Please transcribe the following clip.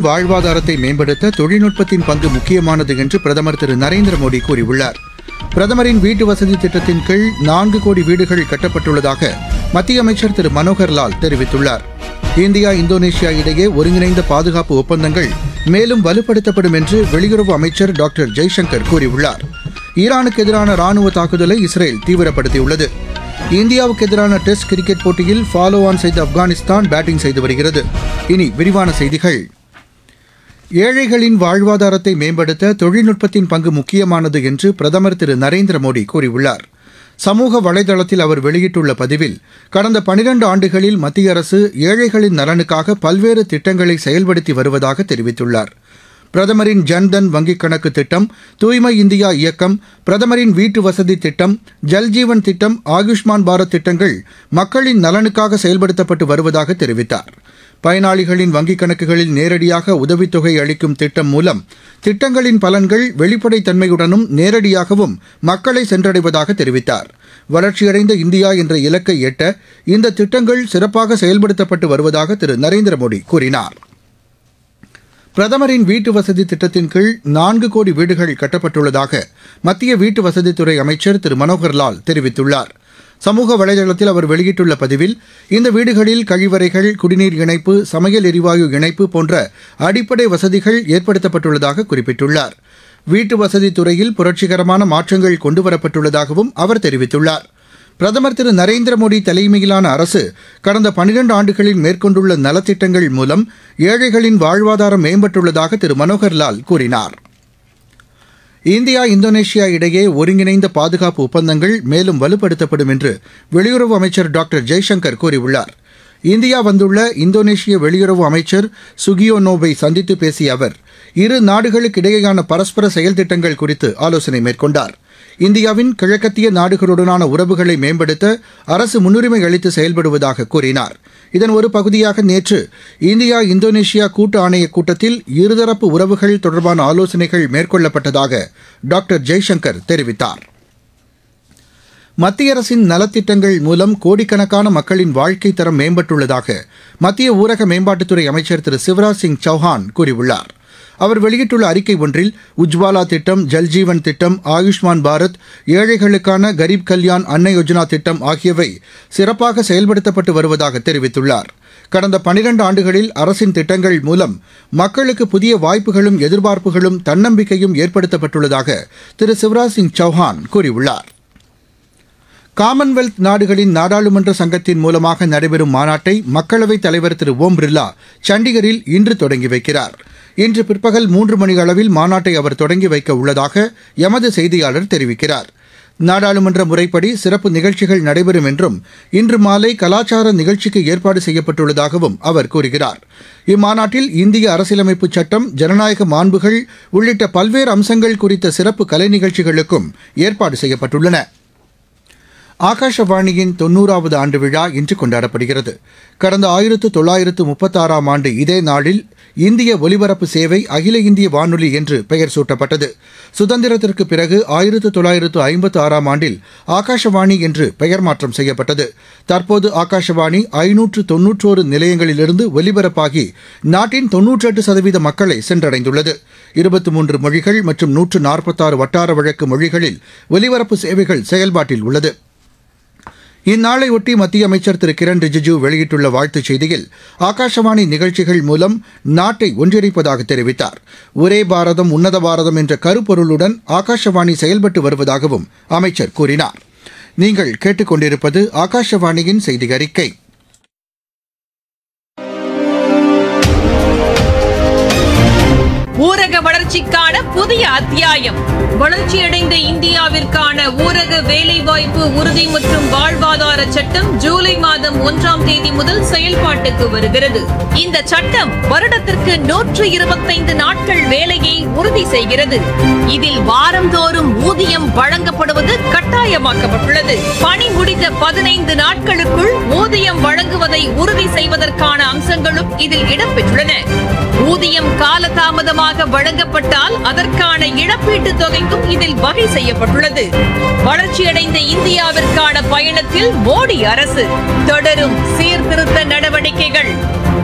வாழ்வாதாரத்தை மேம்படுத்த தொழில்நுட்பத்தின் பங்கு முக்கியமானது என்று பிரதமர் திரு நரேந்திர மோடி கூறியுள்ளார் பிரதமரின் வீட்டு வசதி திட்டத்தின் கீழ் நான்கு கோடி வீடுகள் கட்டப்பட்டுள்ளதாக மத்திய அமைச்சர் திரு மனோகர் லால் தெரிவித்துள்ளார் இந்தியா இந்தோனேஷியா இடையே ஒருங்கிணைந்த பாதுகாப்பு ஒப்பந்தங்கள் மேலும் வலுப்படுத்தப்படும் என்று வெளியுறவு அமைச்சர் டாக்டர் ஜெய்சங்கர் கூறியுள்ளார் ஈரானுக்கு எதிரான ராணுவ தாக்குதலை இஸ்ரேல் தீவிரப்படுத்தியுள்ளது இந்தியாவுக்கு எதிரான டெஸ்ட் கிரிக்கெட் போட்டியில் ஃபாலோ ஆன் செய்த ஆப்கானிஸ்தான் பேட்டிங் செய்து வருகிறது இனி விரிவான செய்திகள் ஏழைகளின் வாழ்வாதாரத்தை மேம்படுத்த தொழில்நுட்பத்தின் பங்கு முக்கியமானது என்று பிரதமர் திரு நரேந்திர மோடி கூறியுள்ளார் சமூக வலைதளத்தில் அவர் வெளியிட்டுள்ள பதிவில் கடந்த பனிரண்டு ஆண்டுகளில் மத்திய அரசு ஏழைகளின் நலனுக்காக பல்வேறு திட்டங்களை செயல்படுத்தி வருவதாக தெரிவித்துள்ளார் பிரதமரின் ஜன்தன் வங்கிக் கணக்கு திட்டம் தூய்மை இந்தியா இயக்கம் பிரதமரின் வீட்டு வசதி திட்டம் ஜல்ஜீவன் திட்டம் ஆயுஷ்மான் பாரத் திட்டங்கள் மக்களின் நலனுக்காக செயல்படுத்தப்பட்டு வருவதாக தெரிவித்தார் பயனாளிகளின் வங்கிக் கணக்குகளில் நேரடியாக உதவித்தொகை அளிக்கும் திட்டம் மூலம் திட்டங்களின் பலன்கள் வெளிப்படைத்தன்மையுடனும் நேரடியாகவும் மக்களை சென்றடைவதாக தெரிவித்தார் வளர்ச்சியடைந்த இந்தியா என்ற இலக்கை எட்ட இந்த திட்டங்கள் சிறப்பாக செயல்படுத்தப்பட்டு வருவதாக திரு நரேந்திர மோடி கூறினார் பிரதமரின் வீட்டு வசதி திட்டத்தின் கீழ் நான்கு கோடி வீடுகள் கட்டப்பட்டுள்ளதாக மத்திய வீட்டு வசதித்துறை அமைச்சர் திரு மனோகர் லால் தெரிவித்துள்ளார் சமூக வலைதளத்தில் அவர் வெளியிட்டுள்ள பதிவில் இந்த வீடுகளில் கழிவறைகள் குடிநீர் இணைப்பு சமையல் எரிவாயு இணைப்பு போன்ற அடிப்படை வசதிகள் ஏற்படுத்தப்பட்டுள்ளதாக குறிப்பிட்டுள்ளார் வீட்டு வசதி துறையில் புரட்சிகரமான மாற்றங்கள் கொண்டுவரப்பட்டுள்ளதாகவும் அவர் தெரிவித்துள்ளார் பிரதமர் திரு நரேந்திர மோடி தலைமையிலான அரசு கடந்த பனிரண்டு ஆண்டுகளில் மேற்கொண்டுள்ள நலத்திட்டங்கள் மூலம் ஏழைகளின் வாழ்வாதாரம் மேம்பட்டுள்ளதாக திரு மனோகர் லால் கூறினார் இந்தியா இந்தோனேஷியா இடையே ஒருங்கிணைந்த பாதுகாப்பு ஒப்பந்தங்கள் மேலும் வலுப்படுத்தப்படும் என்று வெளியுறவு அமைச்சர் டாக்டர் ஜெய்சங்கர் கூறியுள்ளார் இந்தியா வந்துள்ள இந்தோனேஷிய வெளியுறவு அமைச்சர் சுகியோனோவை சந்தித்து பேசிய அவர் இரு நாடுகளுக்கு இடையேயான பரஸ்பர செயல் திட்டங்கள் குறித்து ஆலோசனை மேற்கொண்டார் இந்தியாவின் கிழக்கத்திய நாடுகளுடனான உறவுகளை மேம்படுத்த அரசு முன்னுரிமை அளித்து செயல்படுவதாக கூறினார் இதன் ஒரு பகுதியாக நேற்று இந்தியா இந்தோனேஷியா கூட்டு ஆணையக் கூட்டத்தில் இருதரப்பு உறவுகள் தொடர்பான ஆலோசனைகள் மேற்கொள்ளப்பட்டதாக டாக்டர் ஜெய்சங்கர் தெரிவித்தார் மத்திய அரசின் நலத்திட்டங்கள் மூலம் கோடிக்கணக்கான மக்களின் வாழ்க்கை தரம் மேம்பட்டுள்ளதாக மத்திய ஊரக மேம்பாட்டுத்துறை அமைச்சர் திரு சிவராஜ் சிங் சௌஹான் கூறியுள்ளார் அவர் வெளியிட்டுள்ள அறிக்கை ஒன்றில் உஜ்வாலா திட்டம் ஜல்ஜீவன் திட்டம் ஆயுஷ்மான் பாரத் ஏழைகளுக்கான கரீப் கல்யாண் அன்ன யோஜனா திட்டம் ஆகியவை சிறப்பாக செயல்படுத்தப்பட்டு வருவதாக தெரிவித்துள்ளார் கடந்த பனிரண்டு ஆண்டுகளில் அரசின் திட்டங்கள் மூலம் மக்களுக்கு புதிய வாய்ப்புகளும் எதிர்பார்ப்புகளும் தன்னம்பிக்கையும் ஏற்படுத்தப்பட்டுள்ளதாக திரு சிவராஜ் சிங் சௌஹான் கூறியுள்ளார் காமன்வெல்த் நாடுகளின் நாடாளுமன்ற சங்கத்தின் மூலமாக நடைபெறும் மாநாட்டை மக்களவைத் தலைவர் திரு ஓம் பிர்லா சண்டிகரில் இன்று தொடங்கி வைக்கிறார் இன்று பிற்பகல் மூன்று மணி அளவில் மாநாட்டை அவர் தொடங்கி வைக்க உள்ளதாக எமது செய்தியாளர் தெரிவிக்கிறார் நாடாளுமன்ற முறைப்படி சிறப்பு நிகழ்ச்சிகள் நடைபெறும் என்றும் இன்று மாலை கலாச்சார நிகழ்ச்சிக்கு ஏற்பாடு செய்யப்பட்டுள்ளதாகவும் அவர் கூறுகிறார் இம்மாநாட்டில் இந்திய அரசியலமைப்பு சட்டம் ஜனநாயக மாண்புகள் உள்ளிட்ட பல்வேறு அம்சங்கள் குறித்த சிறப்பு கலை நிகழ்ச்சிகளுக்கும் ஏற்பாடு செய்யப்பட்டுள்ளன ஆகாஷவாணியின் தொன்னூறாவது ஆண்டு விழா இன்று கொண்டாடப்படுகிறது கடந்த ஆயிரத்து தொள்ளாயிரத்து முப்பத்தாறாம் ஆண்டு இதே நாளில் இந்திய ஒலிபரப்பு சேவை அகில இந்திய வானொலி என்று பெயர் சூட்டப்பட்டது சுதந்திரத்திற்கு பிறகு ஆயிரத்து தொள்ளாயிரத்து ஐம்பத்து ஆறாம் ஆண்டில் ஆகாஷவாணி என்று பெயர் மாற்றம் செய்யப்பட்டது தற்போது ஆகாஷவாணி ஐநூற்று தொன்னூற்றோரு நிலையங்களிலிருந்து ஒலிபரப்பாகி நாட்டின் தொன்னூற்றெட்டு சதவீத மக்களை சென்றடைந்துள்ளது இருபத்தி மூன்று மொழிகள் மற்றும் நூற்று நாற்பத்தாறு வட்டார வழக்கு மொழிகளில் ஒலிபரப்பு சேவைகள் செயல்பாட்டில் உள்ளது இந்நாளையொட்டி மத்திய அமைச்சர் திரு கிரண் ரிஜிஜு வெளியிட்டுள்ள வாழ்த்துச் செய்தியில் ஆகாஷவாணி நிகழ்ச்சிகள் மூலம் நாட்டை ஒன்றிணைப்பதாக தெரிவித்தார் ஒரே பாரதம் உன்னத பாரதம் என்ற கருப்பொருளுடன் ஆகாஷவாணி செயல்பட்டு வருவதாகவும் அமைச்சர் கூறினார் நீங்கள் கேட்டுக்கொண்டிருப்பது ஆகாஷவாணியின் செய்தி அறிக்கை ஊரக வளர்ச்சிக்கான புதிய அத்தியாயம் வளர்ச்சியடைந்த இந்தியாவிற்கான ஊரக வேலைவாய்ப்பு உறுதி மற்றும் வாழ்வாதார சட்டம் ஜூலை மாதம் ஒன்றாம் தேதி முதல் செயல்பாட்டுக்கு வருகிறது இந்த சட்டம் வருடத்திற்கு நூற்று இருபத்தைந்து நாட்கள் வேலையை உறுதி செய்கிறது இதில் வாரந்தோறும் ஊதியம் வழங்கப்படுவது கட்டாயமாக்கப்பட்டுள்ளது பணி முடிந்த பதினைந்து நாட்களுக்குள் ஊதியம் வழங்குவதை உறுதி செய்வதற்கான அம்சங்களும் இதில் இடம்பெற்றுள்ளன ஊதியம் காலதாமதமாக வழங்கப்பட்டால் அதற்கான இழப்பீட்டுத் தொகைக்கும் இதில் வகை செய்யப்பட்டுள்ளது வளர்ச்சியடைந்த இந்தியாவிற்கான பயணத்தில் மோடி அரசு தொடரும் சீர்திருத்த நடவடிக்கைகள்